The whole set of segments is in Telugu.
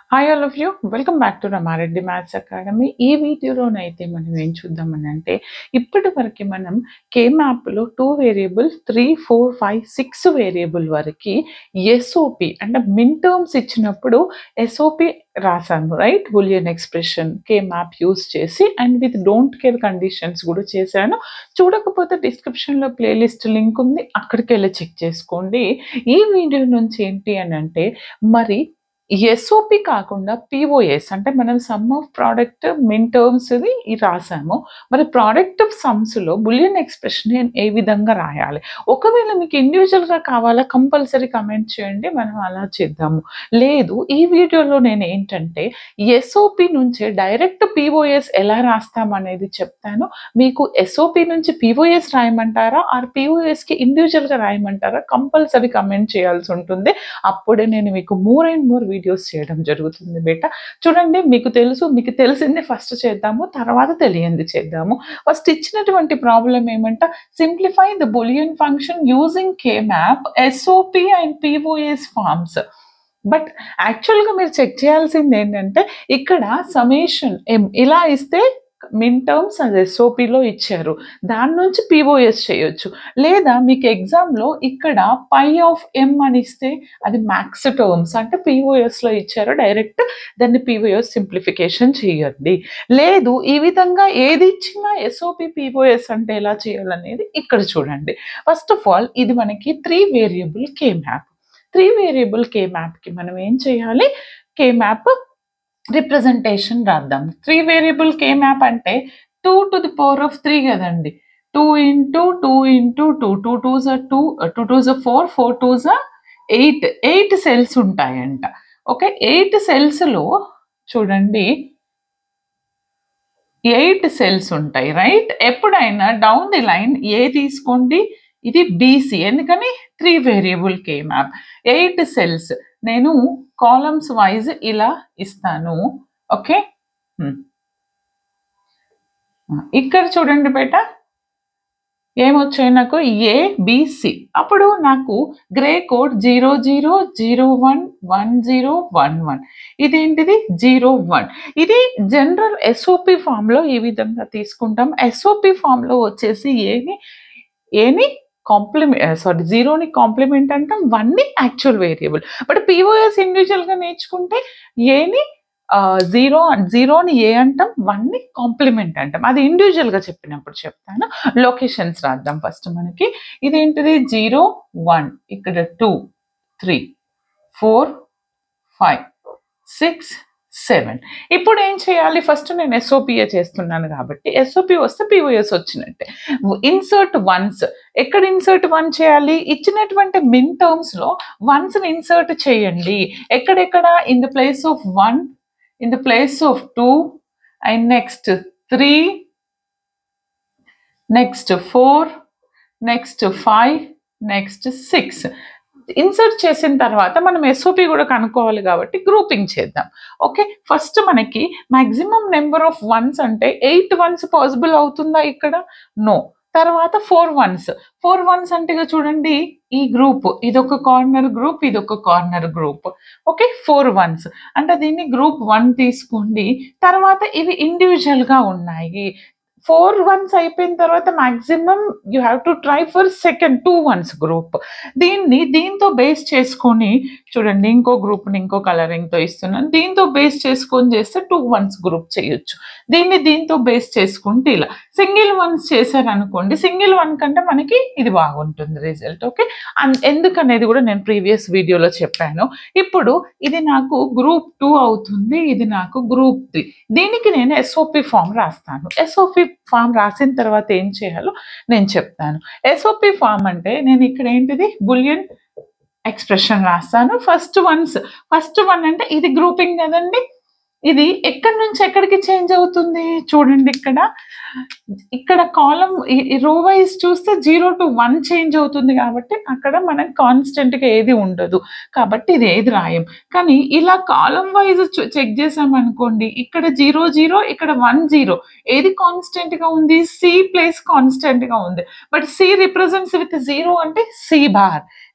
hi all of you welcome back to Ramareddy maths academy ఈ వీడియోలోనైతే మనం ఏం చూద్దామని అంటే ఇప్పటి వరకు మనం కే మ్యాప్లో two variable three four five six variable వరకు ఎస్ఓపి అంటే మిన్ టర్మ్స్ ఇచ్చినప్పుడు ఎస్ఓపి రాసాము right boolean expression K map use చేసి and with don't care conditions కూడా చేశాను చూడకపోతే డిస్క్రిప్షన్లో ప్లేలిస్ట్ లింక్ ఉంది అక్కడికి వెళ్ళి చెక్ చేసుకోండి ఈ వీడియో నుంచి ఏంటి అని అంటే మరి ఎస్ఓపి కాకుండా పిఓఎస్ అంటే మనం sum of product min terms రాసాము మరి ప్రోడక్ట్ ఆఫ్ సమ్స్లో బులియన్ ఎక్స్ప్రెషన్ ఏ విధంగా రాయాలి ఒకవేళ మీకు ఇండివిజువల్గా కావాలా కంపల్సరీ కమెంట్ చేయండి మనం అలా చేద్దాము లేదు ఈ వీడియోలో నేను ఏంటంటే ఎస్ఓపి నుంచి డైరెక్ట్ పిఓఎస్ ఎలా రాస్తాం అనేది చెప్తాను మీకు ఎస్ఓపి నుంచి పిఓఎస్ రాయమంటారా ఆర్ పిఓఎస్కి ఇండివిజువల్గా రాయమంటారా కంపల్సరీ కమెంట్ చేయాల్సి ఉంటుంది అప్పుడే నేను మీకు మోర్ అండ్ మోర్ వీడియోస్ చేయడం జరుగుతుంది బేట చూడండి మీకు తెలుసు మీకు తెలిసిందే ఫస్ట్ చేద్దాము తర్వాత తెలియంది చేద్దాము ఫస్ట్ ఇచ్చినటువంటి ప్రాబ్లం ఏమంట simplify the Boolean function using K map SOP and POS forms but యాక్చువల్గా మీరు చెక్ చేయాల్సింది ఏంటంటే ఇక్కడ సమేషన్ ఇలా ఇస్తే మిన్ టర్మ్స్ అది ఎస్ఓపిలో ఇచ్చారు దాని నుంచి పిఓఎస్ చేయొచ్చు లేదా మీకు ఎగ్జామ్లో ఇక్కడ పై ఆఫ్ ఎం అని ఇస్తే అది మ్యాక్స్ టర్మ్స్ అంటే పిఓఎస్లో ఇచ్చారు డైరెక్ట్ దాన్ని పిఓఎస్ సింప్లిఫికేషన్ చేయండి లేదు ఈ విధంగా ఏది ఇచ్చినా ఎస్ఓపి పిఓఎస్ అంటే ఎలా చేయాలనేది ఇక్కడ చూడండి ఫస్ట్ ఆఫ్ ఆల్ ఇది మనకి three variable K map three variable K మ్యాప్కి మనం ఏం చేయాలి కే మ్యాప్ రిప్రజెంటేషన్ రాద్దాం త్రీ వేరియబుల్ కే మ్యాప్ అంటే two to the power of three కదండి two into two into two two two జా టూ టూ టూ జా ఫోర్ ఫోర్ టూ జా ఎయిట్ ఎయిట్ సెల్స్ ఉంటాయంట ఓకే ఎయిట్ సెల్స్లో చూడండి ఎయిట్ సెల్స్ ఉంటాయి రైట్ ఎప్పుడైనా డౌన్ ది లైన్ ఏ తీసుకోండి ఇది బీసీ ఎందుకని three variable K map eight cells నేను కాలమ్స్ వైజ్ ఇలా ఇస్తాను ఓకే ఇక్కడ చూడండి బేట ఏమొచ్చాయి నాకు ఏ బిసి అప్పుడు నాకు Gray code zero zero zero one one zero one one ఇదేంటిది జీరో వన్ ఇది జనరల్ ఎస్ఓపి ఫామ్లో ఈ విధంగా తీసుకుంటాం ఎస్ఓపి ఫామ్లో వచ్చేసి ఏని ఏని కాంప్లిమెంట్ సారీ జీరోని కాంప్లిమెంట్ అంటాం వన్ని యాక్చువల్ వేరియబుల్ బట్ పిఓఎస్ ఇండివిజువల్గా నేర్చుకుంటే ఏని జీరో జీరోని ఏ అంటాం వన్ని కాంప్లిమెంట్ అంటాం అది ఇండివిజువల్గా చెప్పినప్పుడు చెప్తాను లొకేషన్స్ రాద్దాం ఫస్ట్ మనకి ఇదేంటిది జీరో వన్ ఇక్కడ two three four five six seven ఇప్పుడు ఏం చేయాలి ఫస్ట్ నేను ఎస్ఓపిఏ చేస్తున్నాను కాబట్టి ఎస్ఓపి వస్తే పిఓఎస్ వచ్చినట్టే ఇన్సర్ట్ వన్స్ ఎక్కడ ఇన్సర్ట్ వన్ చేయాలి ఇచ్చినటువంటి మిన్ టర్మ్స్లో వన్స్ని ఇన్సర్ట్ చేయండి ఎక్కడెక్కడ in the place of one in the place of two and next three next four next five next six insert చేసిన తర్వాత మనం ఎస్ఓపి కూడా కనుక్కోవాలి కాబట్టి గ్రూపింగ్ చేద్దాం ఓకే ఫస్ట్ మనకి మ్యాక్సిమం నెంబర్ ఆఫ్ వన్స్ అంటే ఎయిట్ వన్స్ పాసిబుల్ అవుతుందా ఇక్కడ నో తర్వాత ఫోర్ వన్స్ ఫోర్ వన్స్ అంటే చూడండి ఈ గ్రూప్ ఇదొక కార్నర్ గ్రూప్ ఇదొక corner group okay four ones అంటే దీన్ని గ్రూప్ వన్ తీసుకోండి తర్వాత ఇవి ఇండివిజువల్గా ఉన్నాయి ఫోర్ వన్స్ అయిపోయిన తర్వాత maximum you have to try for second two ones group దీన్ని దీంతో బేస్ చేసుకొని చూడండి ఇంకో గ్రూప్ని ఇంకో కలరింగ్తో ఇస్తున్నాను దీంతో బేస్ చేసుకొని చేస్తే టూ వన్స్ గ్రూప్ చేయొచ్చు దీన్ని దీంతో బేస్ చేసుకుంటే ఇలా సింగిల్ వన్స్ చేశారనుకోండి సింగిల్ వన్ కంటే మనకి ఇది బాగుంటుంది రిజల్ట్ ఓకే ఎందుకనేది కూడా నేను ప్రీవియస్ వీడియోలో చెప్పాను ఇప్పుడు ఇది నాకు గ్రూప్ టూ అవుతుంది ఇది నాకు గ్రూప్ త్రీ దీనికి నేను ఎస్ఓపి ఫామ్ రాస్తాను ఎస్ఓపి ఫామ్ రాసిన తర్వాత ఏం చేయాలో నేను చెప్తాను ఎస్ఓపి ఫామ్ అంటే నేను ఇక్కడ ఏంటిది బులియన్ ఎక్స్ప్రెషన్ రాస్తాను ఫస్ట్ వన్స్ ఫస్ట్ వన్ అంటే ఇది గ్రూపింగ్ కదండి ఇది ఎక్కడి నుంచి ఎక్కడికి చేంజ్ అవుతుంది చూడండి ఇక్కడ ఇక్కడ కాలం రో వైజ్ చూస్తే జీరో టు వన్ చేంజ్ అవుతుంది కాబట్టి అక్కడ మనం కాన్స్టెంట్గా ఏది ఉండదు కాబట్టి ఇది ఏది రాయం కానీ ఇలా కాలం వైజ్ చెక్ చేసామనుకోండి ఇక్కడ జీరో జీరో ఇక్కడ వన్ జీరో ఏది కాన్స్టెంట్గా ఉంది సి ప్లేస్ కాన్స్టెంట్గా ఉంది but C represents with zero అంటే సి బార్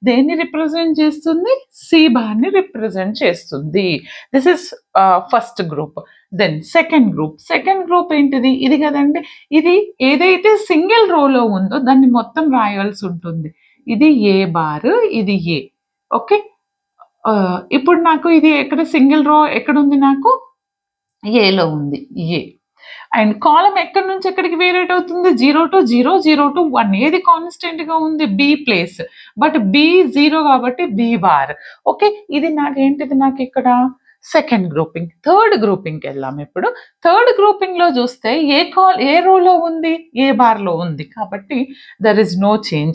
దేన్ని రిప్రజెంట్ చేస్తుంది సి బార్ని రిప్రజెంట్ చేస్తుంది this is first group then second group second group ఏంటిది ఇది కదండి ఇది ఏదైతే సింగిల్ రోలో ఉందో దాన్ని మొత్తం రాయాల్సి ఉంటుంది ఇది ఏ బార్ ఇది ఏ ఓకే ఇప్పుడు నాకు ఇది ఎక్కడ సింగిల్ రో ఎక్కడ ఉంది నాకు ఏలో ఉంది ఏ అండ్ కాలం ఎక్కడి నుంచి ఎక్కడికి వేరేట్ అవుతుంది zero to zero zero to one ఏది కాన్స్టెంట్ గా ఉంది B place but B zero కాబట్టి బి బార్ ఓకే ఇది నాకేంటిది నాకు ఇక్కడ సెకండ్ గ్రూపింగ్ థర్డ్ గ్రూపింగ్కి వెళ్దాం ఇప్పుడు థర్డ్ గ్రూపింగ్ లో చూస్తే ఏ కాల్ ఏ రోలో ఉంది ఏ బార్ లో ఉంది కాబట్టి there is no change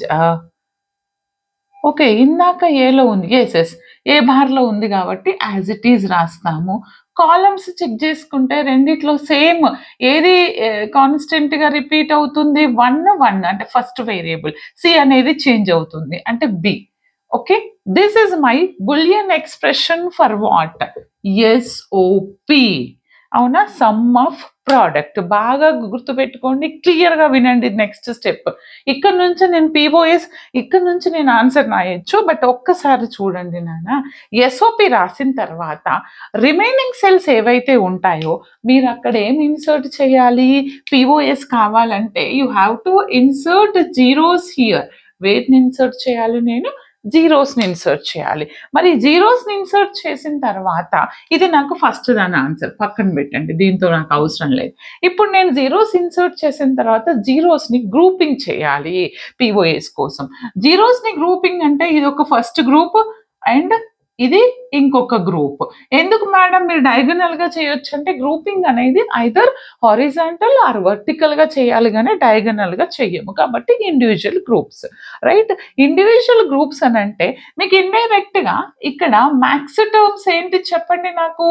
okay ఇందాక ఏలో ఉంది ఎస్ ఎస్ ఏ బార్లో ఉంది కాబట్టి యాజ్ ఇట్ ఈజ్ రాస్తాము కాలమ్స్ చెక్ చేసుకుంటే రెండిట్లో సేమ్ ఏది కాన్స్టెంట్ గా రిపీట్ అవుతుంది వన్ వన్ అంటే ఫస్ట్ వేరియబుల్ సి అనేది చేంజ్ అవుతుంది అంటే B okay this is my Boolean expression for what SOP అవునా సమ్ ఆఫ్ ప్రోడక్ట్ బాగా గుర్తుపెట్టుకోండి క్లియర్గా వినండి నెక్స్ట్ స్టెప్ ఇక్కడ నుంచి నేను పీఓఎస్ ఇక్కడ నుంచి నేను ఆన్సర్ రాయొచ్చు బట్ ఒక్కసారి చూడండి నాన్న ఎస్ఓపి రాసిన తర్వాత రిమైనింగ్ సెల్స్ ఏవైతే ఉంటాయో మీరు అక్కడ ఏం ఇన్సర్ట్ చేయాలి పీఓఎస్ కావాలంటే you have to insert zeros here వేటిని ఇన్సర్ట్ చేయాలి నేను జీరోస్ని ఇన్సర్ట్ చేయాలి మరి జీరోస్ని ఇన్సర్ట్ చేసిన తర్వాత ఇది నాకు ఫస్ట్ దాని ఆన్సర్ పక్కన పెట్టండి దీంతో నాకు అవసరం లేదు ఇప్పుడు నేను జీరోస్ ఇన్సర్ట్ చేసిన తర్వాత జీరోస్ని గ్రూపింగ్ చేయాలి పిఓఎస్ కోసం జీరోస్ని గ్రూపింగ్ అంటే ఇది ఒక ఫస్ట్ గ్రూప్ అండ్ ఇది ఇంకొక గ్రూప్ ఎందుకు మేడం మీరు డయాగనల్ గా చేయొచ్చు అంటే గ్రూపింగ్ అనేది ఐదర్ హారిజాంటల్ ఆర్ వర్టికల్ గా చేయాలి కానీ డయాగనల్ గా చెయ్యము కాబట్టి individual groups right individual groups అని అంటే మీకు ఇండైరెక్ట్ గా ఇక్కడ మ్యాక్స్ టర్మ్స్ ఏంటి చెప్పండి నాకు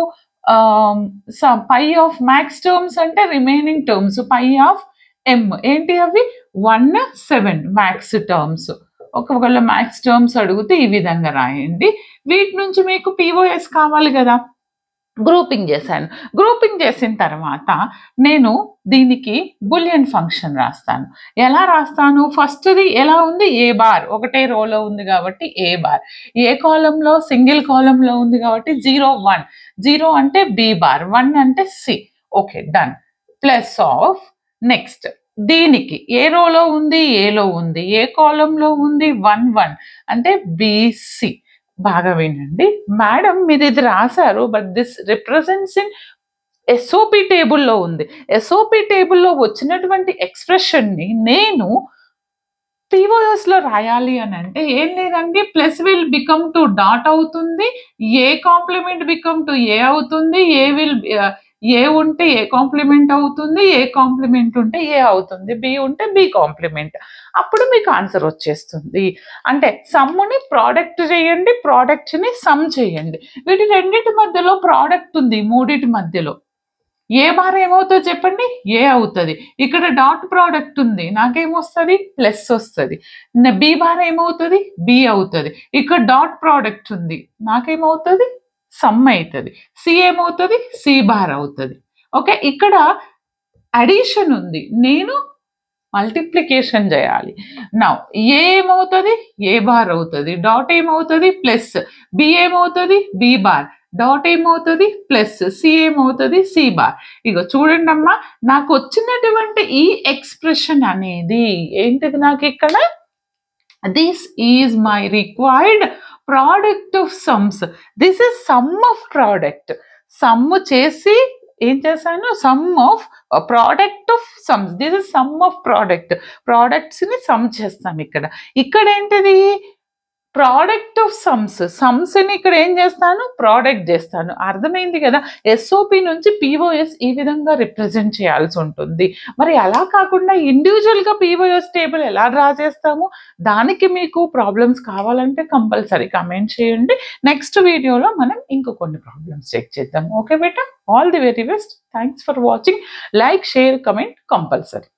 పై ఆఫ్ మ్యాక్స్ టర్మ్స్ అంటే remaining terms pi of M ఏంటి అవి వన్ సెవెన్ మ్యాక్స్ టర్మ్స్ ఒకవేళ మ్యాక్స్ టర్మ్స్ అడిగితే ఈ విధంగా రాయండి వీటి నుంచి మీకు పిఓఎస్ కావాలి కదా గ్రూపింగ్ చేశాను గ్రూపింగ్ చేసిన తర్వాత నేను దీనికి బులియన్ ఫంక్షన్ రాస్తాను ఎలా రాస్తాను ఫస్ట్ది ఎలా ఉంది ఏ బార్ ఒకటే రోలో ఉంది కాబట్టి ఏ బార్ ఏ కాలంలో సింగిల్ కాలంలో ఉంది కాబట్టి జీరో వన్ జీరో అంటే బి బార్ వన్ అంటే C okay done plus of next దీనికి ఏ రోలో ఉంది ఏలో ఉంది ఏ కాలంలో ఉంది వన్ వన్ అంటే బీసీ బాగా వినండి మేడం మీరు ఇది రాశారు but this represents in SOP టేబుల్లో ఉంది ఎస్ఓపి టేబుల్లో వచ్చినటువంటి ఎక్స్ప్రెషన్ని నేను పిఓఎస్ లో రాయాలి అని అంటే ఏం లేదండి plus will become to dot అవుతుంది A complement become to A అవుతుంది ఏ విల్ ఏ ఉంటే ఏ కాంప్లిమెంట్ అవుతుంది ఏ కాంప్లిమెంట్ ఉంటే ఏ అవుతుంది బి ఉంటే బి కాంప్లిమెంట్ అప్పుడు మీకు ఆన్సర్ వచ్చేస్తుంది అంటే సమ్ముని ప్రోడక్ట్ చేయండి ప్రోడక్ట్ని సమ్ చేయండి వీటి రెండింటి మధ్యలో ప్రోడక్ట్ ఉంది మూడింటి మధ్యలో ఏ బార్ ఏమవుతుందో చెప్పండి ఏ అవుతుంది ఇక్కడ డాట్ ప్రోడక్ట్ ఉంది నాకేమొస్తుంది ప్లస్ వస్తుంది బి బార్ ఏమవుతుంది బి అవుతుంది ఇక్కడ డాట్ ప్రోడక్ట్ ఉంది నాకేమవుతుంది సమ్ అవుతుంది సి ఏమవుతుంది సి బార్ అవుతుంది ఓకే ఇక్కడ అడిషన్ ఉంది నేను మల్టిప్లికేషన్ చేయాలి నా ఏ ఏమవుతుంది ఏ బార్ అవుతుంది డాట్ ఏమవుతుంది ప్లస్ బి ఏమవుతుంది బి బార్ డాట్ ఏమవుతుంది ప్లస్ సి ఏమవుతుంది సి బార్ ఇక చూడండి అమ్మా నాకు వచ్చినటువంటి ఈ ఎక్స్ప్రెషన్ అనేది ఏంటిది నాకు ఇక్కడ this is my required product of sums this is sum of product sum చేసి ఏం చేశాను sum of product of sums this is sum of product ప్రోడక్ట్స్ని సమ్ చేస్తాం ఇక్కడ ఇక్కడ ఏంటిది ప్రోడక్ట్ ఆఫ్ సమ్స్ సమ్స్ని ఇక్కడ ఏం చేస్తాను ప్రోడక్ట్ చేస్తాను అర్థమైంది కదా ఎస్ఓపి నుంచి పిఓఎస్ ఈ విధంగా రిప్రజెంట్ చేయాల్సి ఉంటుంది మరి అలా కాకుండా ఇండివిజువల్గా పిఓఎస్ టేబుల్ ఎలా డ్రా చేస్తాము దానికి మీకు ప్రాబ్లమ్స్ కావాలంటే కంపల్సరీ కమెంట్ చేయండి నెక్స్ట్ వీడియోలో మనం ఇంకో కొన్ని ప్రాబ్లమ్స్ చెక్ చేద్దాం ఓకే బేటా all the very best thanks for watching like share comment compulsory